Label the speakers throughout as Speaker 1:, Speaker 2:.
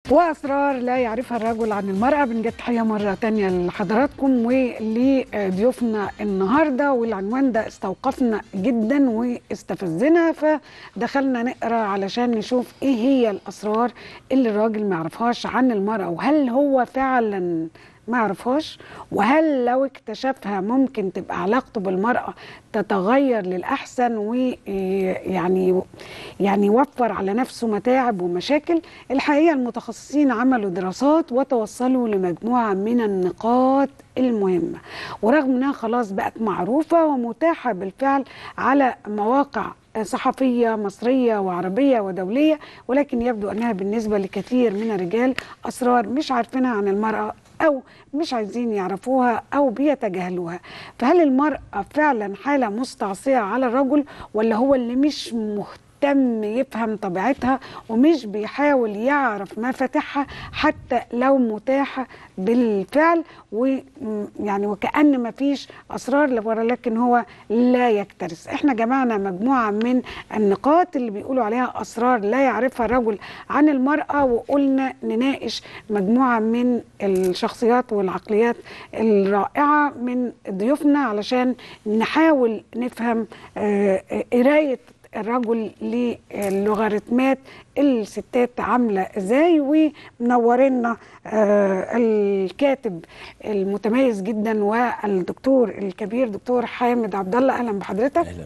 Speaker 1: وأسرار لا يعرفها الرجل عن المرأة بنجد تحية مرة تانية لحضراتكم ولضيوفنا النهاردة والعنوان ده استوقفنا جدا واستفزنا فدخلنا نقرأ علشان نشوف ايه هي الأسرار اللي الراجل ما يعرفهاش عن المرأة وهل هو فعلا ما يعرفهاش وهل لو اكتشفها ممكن تبقى علاقته بالمرأة تتغير للأحسن ويعني يعني يوفر على نفسه متاعب ومشاكل الحقيقة المتخصصين عملوا دراسات وتوصلوا لمجموعة من النقاط المهمة ورغم انها خلاص بقت معروفة ومتاحة بالفعل على مواقع صحفية مصرية وعربية ودولية ولكن يبدو أنها بالنسبة لكثير من الرجال أسرار مش عارفينها عن المرأة أو مش عايزين يعرفوها أو بيتجاهلوها فهل المرأة فعلا حالة مستعصية على الرجل ولا هو اللي مش مهتم يفهم طبيعتها ومش بيحاول يعرف مفاتيحها حتى لو متاحة بالفعل ويعني وكأن ما فيش أسرار ولكن هو لا يكترث احنا جمعنا مجموعة من النقاط اللي بيقولوا عليها أسرار لا يعرفها الرجل عن المرأة وقلنا نناقش مجموعة من الشخصيات والعقليات الرائعة من ضيوفنا علشان نحاول نفهم قراية الرجل للوغاريتمات الستات عامله ازاي ومنورنا آه الكاتب المتميز جدا والدكتور الكبير دكتور حامد عبد الله اهلا بحضرتك
Speaker 2: اهلا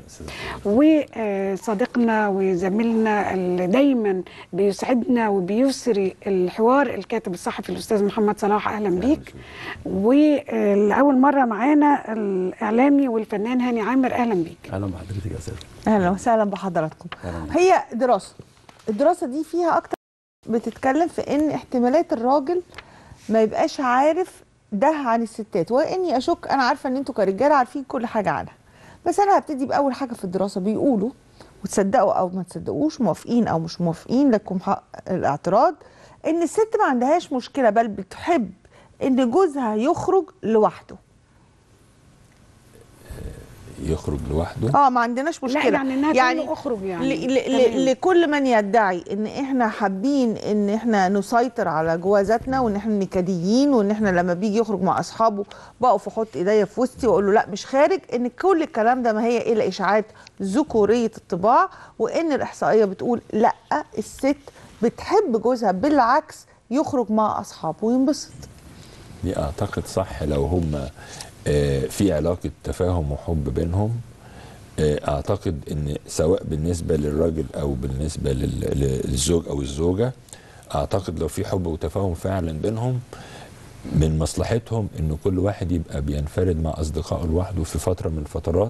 Speaker 1: وصديقنا وزميلنا اللي دايما بيسعدنا وبيسري الحوار الكاتب الصحفي الاستاذ محمد صلاح اهلا بيك ولاول مره معانا الاعلامي والفنان هاني عامر اهلا بيك
Speaker 2: اهلا بحضرتك يا استاذ
Speaker 3: اهلا وسهلا بحضراتكم هي دراسه الدراسه دي فيها اكتر بتتكلم في ان احتمالات الراجل ما يبقاش عارف ده عن الستات واني اشك انا عارفه ان انتوا كرجاله عارفين كل حاجه عنها بس انا هبتدي باول حاجه في الدراسه بيقولوا وتصدقوا او ما تصدقوش موافقين او مش موافقين لكم حق الاعتراض ان الست ما عندهاش مشكله بل بتحب ان جوزها يخرج لوحده
Speaker 2: يخرج لوحده
Speaker 3: اه ما عندناش مشكله
Speaker 1: لا يعني انها يعني اخرج يعني
Speaker 3: ل ل لكل من يدعي ان احنا حابين ان احنا نسيطر على جوازاتنا وان احنا نكديين وان احنا لما بيجي يخرج مع اصحابه بقف احط ايديا في وسطي واقول له لا مش خارج ان كل الكلام ده ما هي الا اشاعات ذكوريه الطباع وان الاحصائيه بتقول لا الست بتحب جوزها بالعكس يخرج مع اصحابه وينبسط
Speaker 2: دي اعتقد صح لو هم في علاقة تفاهم وحب بينهم اعتقد ان سواء بالنسبة للراجل او بالنسبة للزوج او الزوجة اعتقد لو في حب وتفاهم فعلا بينهم من مصلحتهم ان كل واحد يبقى بينفرد مع اصدقائه لوحده في فترة من الفترات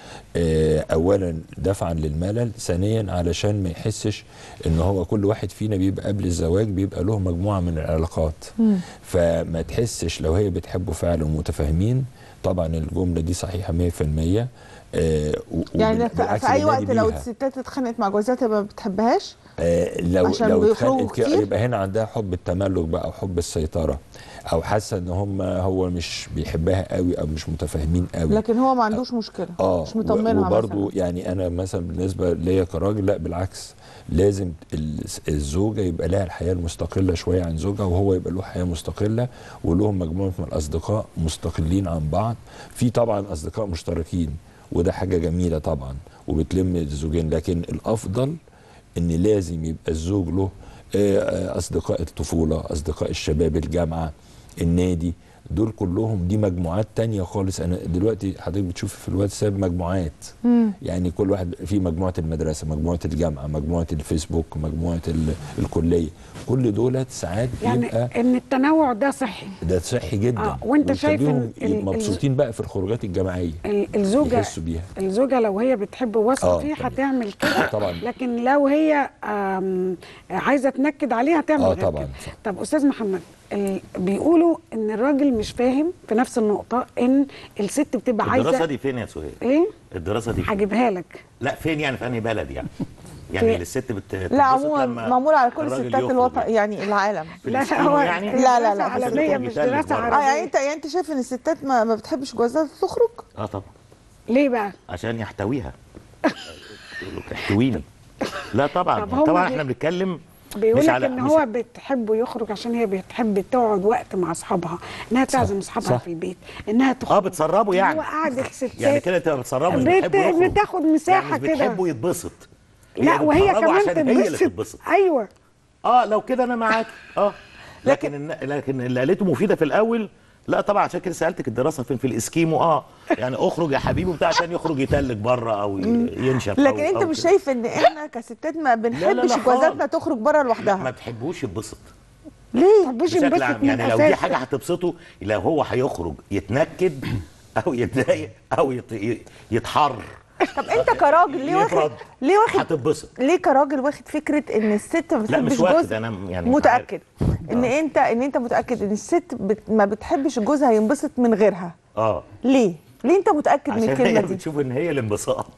Speaker 2: اولا دفعا للملل ثانيا علشان ما يحسش ان هو كل واحد فينا بيبقى قبل الزواج بيبقى له مجموعه من العلاقات م. فما تحسش لو هي بتحبه فعلا ومتفاهمين طبعا الجمله دي صحيحه 100%
Speaker 3: آه يعني في اي وقت لو الستات اتخانقت مع جوازاتها ما بتحبهاش
Speaker 2: آه لو
Speaker 3: عشان
Speaker 2: لو
Speaker 3: بيخرجوا كتير
Speaker 2: يبقى هنا عندها حب التملك بقى او حب السيطره او حاسه ان هم هو مش بيحبها قوي او مش متفاهمين قوي
Speaker 3: لكن هو ما عندوش مشكله
Speaker 2: اه
Speaker 3: مش مطمنها
Speaker 2: وبرضه يعني انا مثلا بالنسبه ليا كراجل لا بالعكس لازم الزوجه يبقى لها الحياه المستقله شويه عن زوجها وهو يبقى له حياه مستقله ولهم مجموعه من الاصدقاء مستقلين عن بعض في طبعا اصدقاء مشتركين وده حاجه جميله طبعا وبتلم الزوجين لكن الافضل ان لازم يبقى الزوج له اصدقاء الطفوله اصدقاء الشباب الجامعه النادي دول كلهم دي مجموعات تانية خالص انا دلوقتي حضرتك بتشوفي في الواتساب مجموعات
Speaker 3: مم.
Speaker 2: يعني كل واحد في مجموعه المدرسه مجموعه الجامعه مجموعه الفيسبوك مجموعه الكليه كل دولت ساعات
Speaker 1: يعني
Speaker 2: بيبقى
Speaker 1: ان التنوع ده صحي
Speaker 2: ده صحي جدا
Speaker 1: آه وانت شايف ان
Speaker 2: مبسوطين بقى في الخروجات الجماعيه
Speaker 1: الزوجه
Speaker 2: يحسوا بيها
Speaker 1: الزوجه لو هي بتحب واثقه
Speaker 2: آه
Speaker 1: فيه هتعمل كده
Speaker 2: طبعا
Speaker 1: لكن لو هي عايزه تنكد عليه هتعمل
Speaker 2: اه
Speaker 1: غير
Speaker 2: طبعا
Speaker 1: كده. طب استاذ محمد بيقولوا ان الراجل مش فاهم في نفس النقطه ان الست بتبقى عايزه
Speaker 4: الدراسه دي فين يا سهيل؟
Speaker 1: ايه؟
Speaker 4: الدراسه دي فين؟
Speaker 1: هجيبها لك
Speaker 4: لا فين يعني في انهي بلد يعني؟ يعني الست بت
Speaker 3: لا عموما معمول على كل ستات الوطن يعني العالم
Speaker 1: لا لا هو
Speaker 4: يعني
Speaker 3: لا لا لا
Speaker 1: عالميه مش دراسه
Speaker 3: اه
Speaker 1: عربيه
Speaker 3: يعني انت يعني انت شايف ان الستات ما, ما بتحبش جوازات تخرج؟
Speaker 4: اه طبعا
Speaker 1: ليه بقى؟
Speaker 4: عشان يحتويها تحتويني لا طبعا
Speaker 1: طب هم
Speaker 4: طبعا
Speaker 1: بي-
Speaker 4: احنا بنتكلم
Speaker 1: بيقول
Speaker 4: مش
Speaker 1: لك
Speaker 4: على-
Speaker 1: ان
Speaker 4: مش-
Speaker 1: هو بتحبه يخرج عشان هي بتحب تقعد وقت مع اصحابها انها تعزم اصحابها
Speaker 2: صح.
Speaker 1: في البيت انها تخرج
Speaker 4: اه بتسربه يعني
Speaker 1: هو قعدة ستات
Speaker 4: يعني كده تبقى بتسربه مش
Speaker 1: بت-
Speaker 4: بتحبه يخرج
Speaker 1: بتاخد مساحة
Speaker 4: يعني مش
Speaker 1: كده.
Speaker 4: بتحبه يتبسط
Speaker 1: لا
Speaker 4: هي
Speaker 1: وهي
Speaker 4: بتخرجه
Speaker 1: كمان
Speaker 4: عشان هي اللي
Speaker 1: تتبسط
Speaker 4: تتبسط
Speaker 1: ايوه
Speaker 4: اه لو كده انا معاك اه لكن لكن, لكن اللي قالته مفيده في الاول لا طبعا عشان كده سالتك الدراسه فين في الاسكيمو اه يعني اخرج يا حبيبي بتاع عشان يخرج يتلج بره او ي- ينشف
Speaker 3: لكن
Speaker 4: أو
Speaker 3: انت
Speaker 4: أو
Speaker 3: مش
Speaker 4: كده.
Speaker 3: شايف ان احنا كستات ما بنحبش
Speaker 4: خالص.
Speaker 3: جوازاتنا تخرج بره
Speaker 4: لا ما
Speaker 3: لوحدها
Speaker 4: بتحبوش يتبسط
Speaker 3: ليه
Speaker 1: مش
Speaker 4: بشكل
Speaker 1: ينبسط
Speaker 4: عام
Speaker 1: من
Speaker 4: يعني لو دي
Speaker 1: الأساس.
Speaker 4: حاجه هتبسطه لو هو هيخرج يتنكد او يتضايق او يت- يتحر
Speaker 3: طب انت كراجل ليه واخد
Speaker 4: يبرد
Speaker 3: ليه واخد
Speaker 4: هتتبسط
Speaker 3: ليه كراجل واخد فكره ان الست ما
Speaker 4: لا، مش
Speaker 3: بتحبش
Speaker 4: واخد،
Speaker 3: جوزها
Speaker 4: أنا يعني
Speaker 3: متاكد ان
Speaker 4: آه.
Speaker 3: انت ان انت متاكد ان الست بت ما بتحبش جوزها ينبسط من غيرها
Speaker 4: اه
Speaker 3: ليه ليه انت متاكد من
Speaker 4: عشان
Speaker 3: الكلمه
Speaker 4: هي
Speaker 3: دي
Speaker 4: بتشوف ان هي الانبساط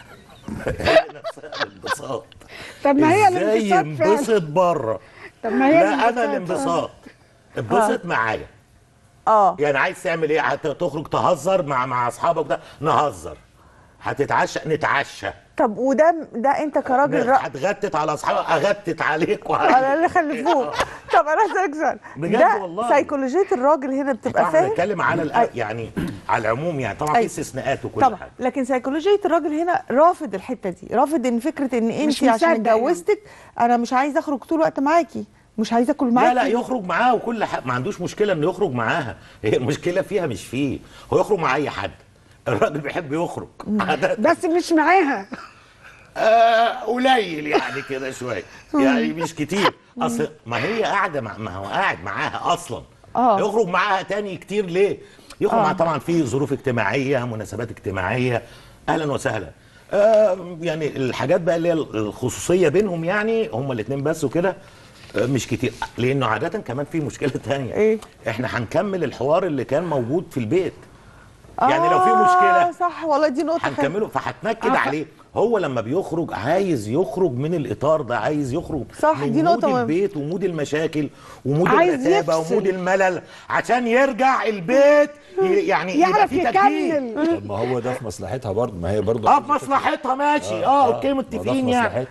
Speaker 4: هي نفسها الانبساط
Speaker 1: طب ما هي
Speaker 4: ازاي
Speaker 1: الانبساط فعلا.
Speaker 4: ينبسط بره
Speaker 1: طب ما هي
Speaker 4: لا انا
Speaker 1: الانبساط.
Speaker 4: الانبساط اتبسط معايا
Speaker 3: اه
Speaker 4: يعني عايز تعمل ايه هت- تخرج تهزر مع مع اصحابك ده نهزر هتتعشى نتعشى
Speaker 3: طب وده ده انت كراجل رأ...
Speaker 4: هتغتت على اصحابك اغتت عليك
Speaker 3: على
Speaker 4: وعلى
Speaker 3: اللي خلفوه طب انا هسألك سؤال
Speaker 4: بجد
Speaker 3: ده
Speaker 4: والله.
Speaker 3: سيكولوجيه الراجل هنا بتبقى
Speaker 4: طبعا
Speaker 3: فاهم
Speaker 4: بنتكلم على الأ... يعني على العموم يعني طبعا في
Speaker 3: أي.
Speaker 4: استثناءات وكل
Speaker 3: طبعا
Speaker 4: حاجه
Speaker 3: لكن سيكولوجيه الراجل هنا رافض الحته دي رافض ان فكره ان انت
Speaker 1: مش
Speaker 3: عشان
Speaker 1: مصدق يعني.
Speaker 3: اتجوزتك انا مش عايز اخرج طول الوقت معاكي مش عايز اكل معاكي
Speaker 4: لا لا يخرج معاها وكل حاجه ما عندوش مشكله انه يخرج معاها هي المشكله فيها مش فيه هو يخرج مع اي حد الراجل بيحب يخرج عادة
Speaker 1: بس مش معاها
Speaker 4: آه قليل يعني كده شويه يعني مش كتير اصل ما هي قاعده مع ما هو قاعد معاها اصلا
Speaker 3: آه.
Speaker 4: يخرج معاها تاني كتير ليه يخرج
Speaker 3: آه.
Speaker 4: معاها طبعا في ظروف اجتماعيه مناسبات اجتماعيه اهلا وسهلا آه يعني الحاجات بقى اللي هي الخصوصيه بينهم يعني هم الاثنين بس وكده آه، مش كتير لانه عاده كمان في مشكله تانية
Speaker 3: إيه؟
Speaker 4: احنا هنكمل الحوار اللي كان موجود في البيت يعني لو في مشكله
Speaker 3: آه صح والله دي نقطه حلوه
Speaker 4: هنكمله فهتنكد
Speaker 1: آه، ف-
Speaker 4: عليه هو لما بيخرج عايز يخرج من الاطار ده عايز يخرج
Speaker 3: صح،
Speaker 4: من
Speaker 3: دي
Speaker 4: مود
Speaker 3: نقطة مهمة.
Speaker 4: البيت ومود المشاكل ومود
Speaker 1: عايز
Speaker 4: الرتابه
Speaker 1: يفصل.
Speaker 4: ومود الملل عشان يرجع البيت ي- يعني يبقى
Speaker 1: يعرف
Speaker 4: في تجديد
Speaker 1: يكمل
Speaker 2: طب ما هو ده في مصلحتها برضه ما هي برضه
Speaker 4: اه في مصلحتها ماشي اه, اوكي
Speaker 2: ما ده في
Speaker 4: متفقين يعني
Speaker 2: مصلحتها.